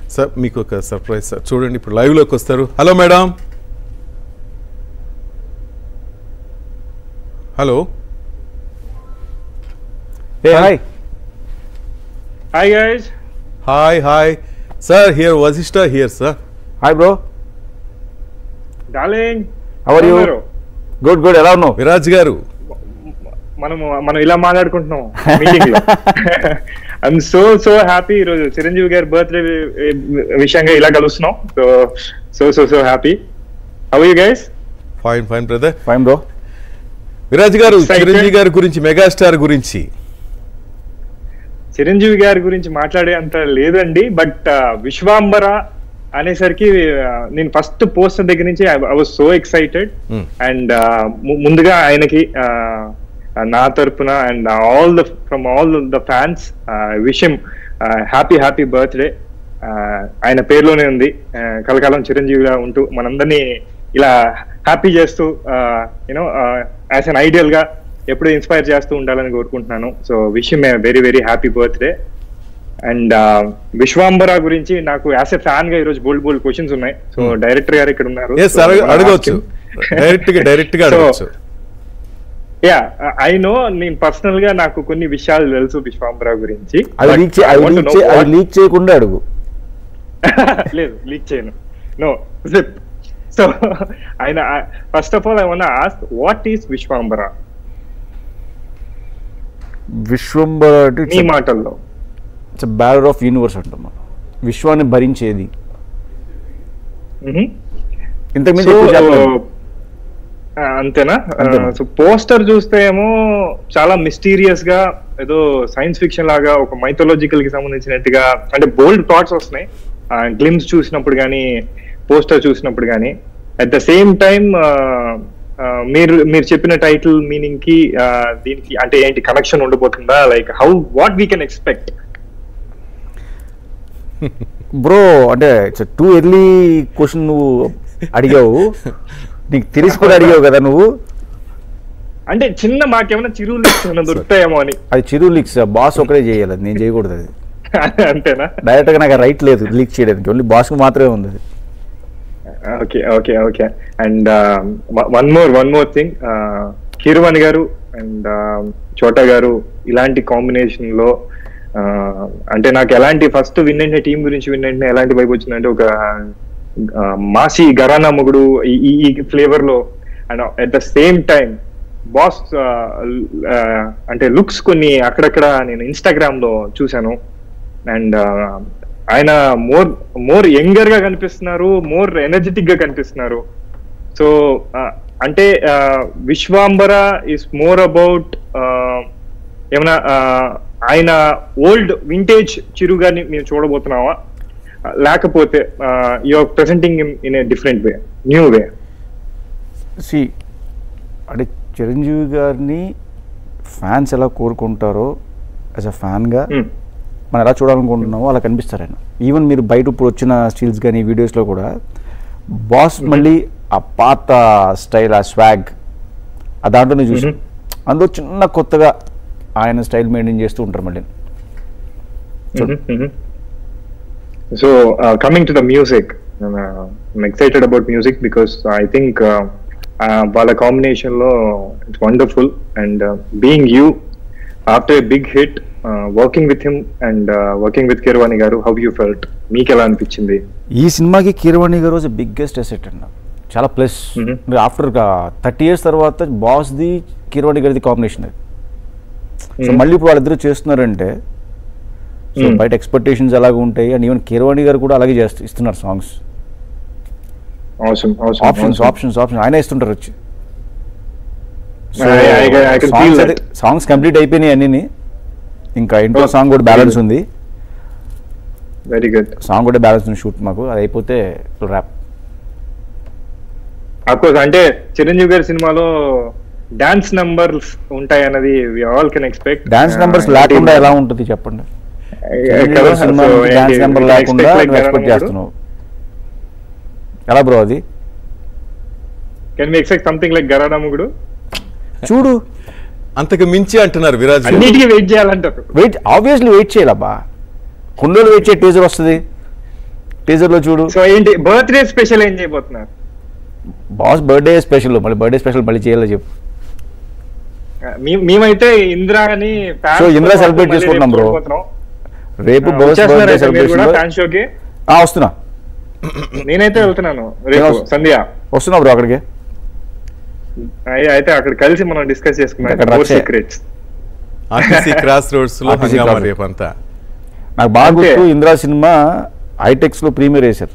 Sir మీకు ఒక surprise sir చూడండి ఇప్పుడు లైవ్లోకి వస్తారు hello madam hello hey hi Hi guys, hi hi sir here Vassishta here sir hi bro darling. How are you? ఉన్నారు? Good good ఎలా ఉన్నావు విరాజ్ గారు మనము మనం ఇలా మాట్లాడుకుంటున్నాం మీటింగ్ లో ఐఎమ్ సో సో హ్యాపీ ఈరోజు చిరంజీవి గారి బర్త్డే విషయంగా ఇలా కలుస్తున్నాం so so so so happy how you guys fine fine brother fine bro Viraj garu Excited. Chiranjeevi గారి గురించి మెగాస్టార్ గురించి చిరంజీవి గారి గురించి మాట్లాడే అంత లేదండి బట్ విశ్వాంబర అనేసరికి uh, నేను ఫస్ట్ పోస్ట్ దగ్గర నుంచి I was so excited Hmm. And ముందుగా ఆయనకి uh, నా తరపున and all the from all the fans విషయం హ్యాపీ హ్యాపీ బర్త్డే ఆయన పేరులోనే ఉంది Uh, కలకాలం చిరంజీవిగా ఉంటూ మనందరినీ ఇలా హ్యాపీ చేస్తూ యూనో యాజ్ అన్ ఐడియల్ గా ఎప్పుడు ఇన్స్పైర్ చేస్తూ ఉండాలని కోరుకుంటున్నాను so wish me very very happy birthday and Vishwambhara గురించి నాకు యాజ్ ఎ ఫ్యాన్ గా ఈరోజు బోల్డ్ బోల్డ్ క్వశ్చన్స్ ఉన్నాయి సో డైరెక్టర్ గారు ఇక్కడ ఉన్నారు ఎస్ అడగవచ్చు డైరెక్ట్ గా డైరెక్ట్ గా అడగవచ్చు యా ఐ నో నేను పర్సనల్ గా నాకు కొన్ని విషయాలు తెలుసు విశ్వాంబర గురించి అవి But లీక్ I అవి want to లీక్ know అవి what- లీక్ చేయకుండా అడుగు లేదు లీక్ చేయను నో జిప్ సో ఆయన first of all I wanna ask what is Vishwambhara Vishwambhara మీ మాటల్లో ఇట్స్ బ్యారర్ ఆఫ్ యూనివర్స్ అంటాం మనం విశ్వాన్ని భరించేది మ్హూ. ఇంతకు మించి So, ఎక్కువ చెప్పలేము. ఆ, అంతేనా అంతేనా. సో పోస్టర్ చూస్తే ఏమో చాలా మిస్టీరియస్ గా ఏదో సైన్స్ ఫిక్షన్ లాగా ఒక మైథాలజికల్ కి సంబంధించినట్టుగా అంటే బోల్డ్ థాట్స్ వస్తున్నాయి గ్లిమ్స్ చూసినప్పుడు కానీ పోస్టర్ చూసినప్పుడు కానీ అట్ ద సేమ్ టైం మీరు మీరు చెప్పిన టైటిల్ మీనింగ్ కి ఆ, దీనికి అంటే ఏంటి కనెక్షన్ ఉండబోతుందా like how what we can expect bro అంటే ఇట్స్ టూ ఎర్లీ క్వశ్చన్ నువ్వు అడిగావు నీకు తెలిసి కూడా అడిగావు కదా నువ్వు అంటే చిన్న మాకేమైనా చిరువులు ఏమైనా దొరుకుతాయేమో అని అది చిరు లీక్స్ బాస్ ఒకటే చేయాలి అది నేను చేయకూడదు అది అంతేనా డైరెక్ట్గా నాకు రైట్ లేదు లీక్ చేయడానికి ఓన్లీ బాస్కి మాత్రమే ఉంది అది okay okay okay and one more one more thing Keeravani garu and చోటా గారు ఇలాంటి కాంబినేషన్ లో uh, అంటే నాకు ఎలాంటి ఫస్ట్ విన్ వెంటనే టీం గురించి విన్ వెంటనే ఎలాంటి వైపు వచ్చిందంటే ఒక uh, మాసి గరానా మొగుడు ఈ- ఈ ఈ ఫ్లేవర్ లో and at the same time boss అంటే లుక్స్ కొన్ని అక్కడక్కడ నేను ఇన్స్టాగ్రామ్ లో చూశాను అండ్ ఆయన మోర్ మోర్ యంగర్ గా కనిపిస్తున్నారు మోర్ ఎనర్జెటిక్ గా కనిపిస్తున్నారు సో అంటే విశ్వాంబర ఇస్ మోర్ అబౌట్ ఏమైనా uh, ఆయన ఓల్డ్ వింటేజ్ చిరుగాని మేము చూడబోతున్నావా Uh, లేకపోతే your presenting in a different way new way see అంటే చిరంజీవి గారిని ఫ్యాన్స్ ఎలా కోరుకుంటారో యాజ్ అ ఫ్యాన్గా మనం ఎలా చూడాలనుకుంటున్నామో అలా కనిపిస్తారు ఆయన ఈవెన్ మీరు బయట ఇప్పుడు వచ్చిన స్టిల్స్ కానీ వీడియోస్లో కూడా బాస్ మళ్ళీ ఆ పాత స్టైల్ ఆ స్వాగ్ ఆ దాంట్లోనే చూసి అందులో చిన్న కొత్తగా ఆయన స్టైల్ మెయింటైన్ చేస్తూ ఉంటారు మళ్ళీ so coming to the music I'm excited about music because I think వాళ్ళ కాంబినేషన్ లో it's wonderful and being you after a big hit working with him and working with Keeravani garu how you felt మీకు ఎలా అనిపించింది ఈ సినిమాకి కీరవాణి గారు was biggest asset అండి చాలా plus Mhm. After thirty years తర్వాత బాస్ది కీరవాణి గారిది కాంబినేషన్ అది సో Mhm. మళ్ళీ ఇప్పుడు వాళ్ళిద్దరూ చేస్తున్నారంటే సో Mm. బయట ఎక్స్పెక్టేషన్స్ అలాగే ఉంటాయి అండ్ ఈవెన్ కీరవాణి గారు కూడా అలాగే చేస్తూ ఇస్తున్నారు సాంగ్స్ అవసరం ఆప్షన్స్ ఆప్షన్స్ ఆప్షన్స్ ఆయన ఇస్తుంటారు వచ్చి I- I- I can feel that. Songs complete అయిపోయినాయి అన్ని ఇంకా ఇంట్లో Oh, సాంగ్ కూడా బ్యాలెన్స్ very ఉంది వెరీ గుడ్ సాంగ్ కూడా బ్యాలెన్స్ ఉంది షూట్ మాకు అది అయిపోతే ర్యాప్ అఫ్కోర్స్ అంటే చిరంజీవి గారి సినిమాలో డాన్స్ నంబర్స్ ఉంటాయి అన్నది we all can expect dance numbers లేకుండా ఎలా ఉంటుంది చెప్పండి సినిమా డాన్స్ నెంబర్ లేకుండా నువ్వు ఎక్స్పెక్ట్ చేస్తున్నావు ఎలా బ్రో అది can we expect something like గరాడముగుడు చూడు అంతకు మించి అంటున్నారు విరాజ్ గారు. అన్నిటికీ వెయిట్ చేయాలంటారు వెయిట్ ఆబ్వియస్లీ వెయిట్ చేయాలబ్బా కొన్ని రోజులు వెయిట్ చేయ టీజర్ వస్తుంది టీజర్ లో చూడు సో ఏంటి బర్త్డే స్పెషల్ ఏం చేయబోతున్నారు బాస్ బర్త్డే స్పెషల్ మళ్ళీ బర్త్డే స్పెషల్ మళ్ళీ చేయాలో చెప్పు మీ- మేమైతే ఇందిరా అని fans So, ఇందిరా తో celebrate మళ్ళీ చేసుకుంటున్నాం రేపు bro. చూడబోతున్నాం. రేపు ఆ, బాస్ వచ్చేస్తున్నారా బర్త్డే అయితే మీరు కూడా సెలబ్రేషన్ ఫ్యాన్ షోకి వస్తున్నా నేనైతే వెళ్తున్నాను రేపు నేను వస్తా. సంధ్య వస్తున్నా బ్రో అక్కడికి అయ్య- అయితే అక్కడ కలిసి మనం డిస్కస్ అక్కడ చేసుకున్నాం రచ్చే. సీక్రెట్స్ ఆర్టీసీ క్రాస్ రోడ్స్ లో RTC హంగామా cross. రేపంతా నాకు బాగా అంతే. గుర్తు ఇందిరా సినిమా ఐటెక్స్ లో ప్రీమియర్ వేశారు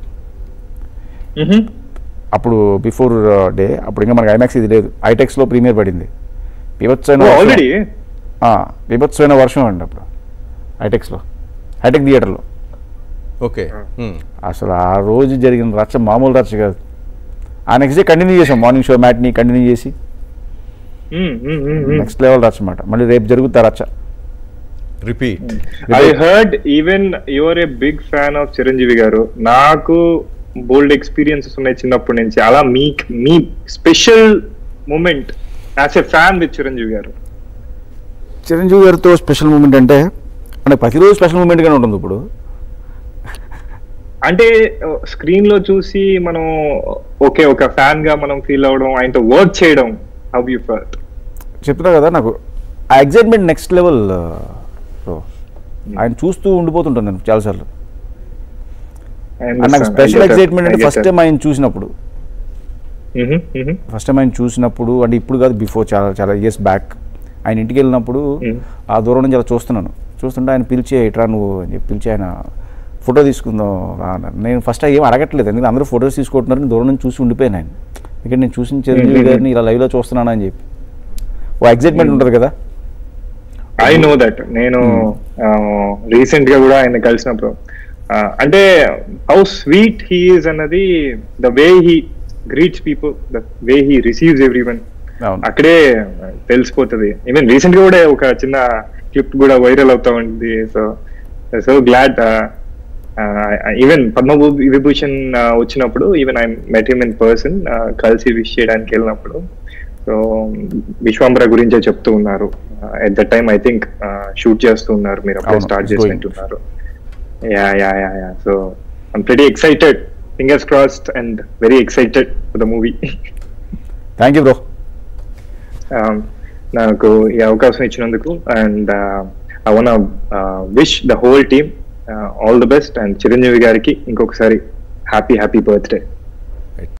అప్పుడు బిఫోర్ డే అప్పుడు ఇంకా మనకి ఐమాక్స్ ఇది లేదు ఐటెక్స్ లో ప్రీమియర్ పడింది బీభత్సమైన వర్షం. ఆల్రెడీ ఆ, బీభత్సమైన వర్షం అండి అప్పుడు ఐటెక్స్ లో హైటెక్ థియేటర్లో ఓకే ఉమ్. అసలు ఆ రోజు జరిగిన రచ్చ మామూలు రచ్చ కాదు ఆ నెక్స్ట్ డే కంటిన్యూ చేసాం మార్నింగ్ షో మ్యాట్ని కంటిన్యూ చేసి నెక్స్ట్ లెవెల్ రచ్చ అన్నమాట మళ్ళీ రేపు జరుగుతా రచ్చ repeat I heard even your a big fan of Chiranjeevi garu నాకు బోల్డ్ ఎక్స్పీరియన్సెస్ ఉన్నాయి చిన్నప్పటి నుంచి అలా మీ మీ special moment as a fan with Chiranjeevi garu Chiranjeevi గారితో స్పెషల్ మూమెంట్ అంటే అంటే ప్రతిరోజు స్పెషల్ మూమెంట్గానే ఉంటుంది ఇప్పుడు అంటే స్క్రీన్ లో చూసి మనం ఓకే ఒక ఫ్యాన్ గా మనం ఫీల్ అవడం ఆయనతో వర్క్ చేయడం హౌ యూ ఫర్ట్ చెప్తున్నా కదా నాకు ఆ ఎగ్జైట్మెంట్ నెక్స్ట్ లెవెల్ ఆయన చూస్తూ ఉండిపోతుంటాను నేను చాలాసార్లు అండ్ నాకు స్పెషల్ ఎగ్జైట్మెంట్ అంటే ఫస్ట్ టైం ఆయన చూసినప్పుడు ఫస్ట్ టైం ఆయన చూసినప్పుడు అంటే ఇప్పుడు కాదు బిఫోర్ చాలా చాలా ఇయర్స్ బ్యాక్ ఆయన ఇంటికి వెళ్ళినప్పుడు Mm. ఆ దూరం నుంచి అలా చూస్తున్నాను చూస్తుంటే ఆయన పిలిచే ఇట్రా నువ్వు అని చెప్పి పిలిచి ఆయన ఫోటో తీసుకుందాం రా అన్నారు నేను ఫస్ట్ ఏం అడగట్లేదు ఎందుకంటే అందరూ ఫొటోస్ తీసుకుంటున్నారు నేను దూరం నుంచి చూసి ఉండిపోయాను ఆయన ఎందుకంటే నేను చూసిన చిరంజీవి Mhm. గారిని ఇలా లైవ్లో చూస్తున్నాను అని చెప్పి ఓ ఎగ్జైట్మెంట్ ఉంటుంది కదా ఐ నో దట్ నేను రీసెంట్ గా కూడా ఆయన కలిసినప్పుడు ఆ, అంటే హౌ స్వీట్ హీఈస్ అన్నది the way he greets people the way he receives everyone అవును అక్కడే తెలిసిపోతుంది ఈవెన్ రీసెంట్ గా కూడా ఒక చిన్న క్లిప్ కూడా వైరల్ అవుతా ఉంది so so glad even Padma Vibhushan వచ్చినప్పుడు even I met him in person కలిసి విష్ చేయడానికి వెళ్ళినప్పుడు సో విశ్వాంబర గురించే చెప్తూ ఉన్నారు at the time I think shoot చేస్తూ ఉన్నారు మీరు అప్పుడే అవును, స్టార్ట్ it's going. చేసినట్టున్నారు yeah yeah yeah yeah so I'm pretty excited fingers crossed and very excited for the movie thank you bro um, నాకు ఈ అవకాశం ఇచ్చినందుకు and I wanna wish the whole team all the best and Chiranjeevi గారికి ఇంకొకసారి happy happy birthday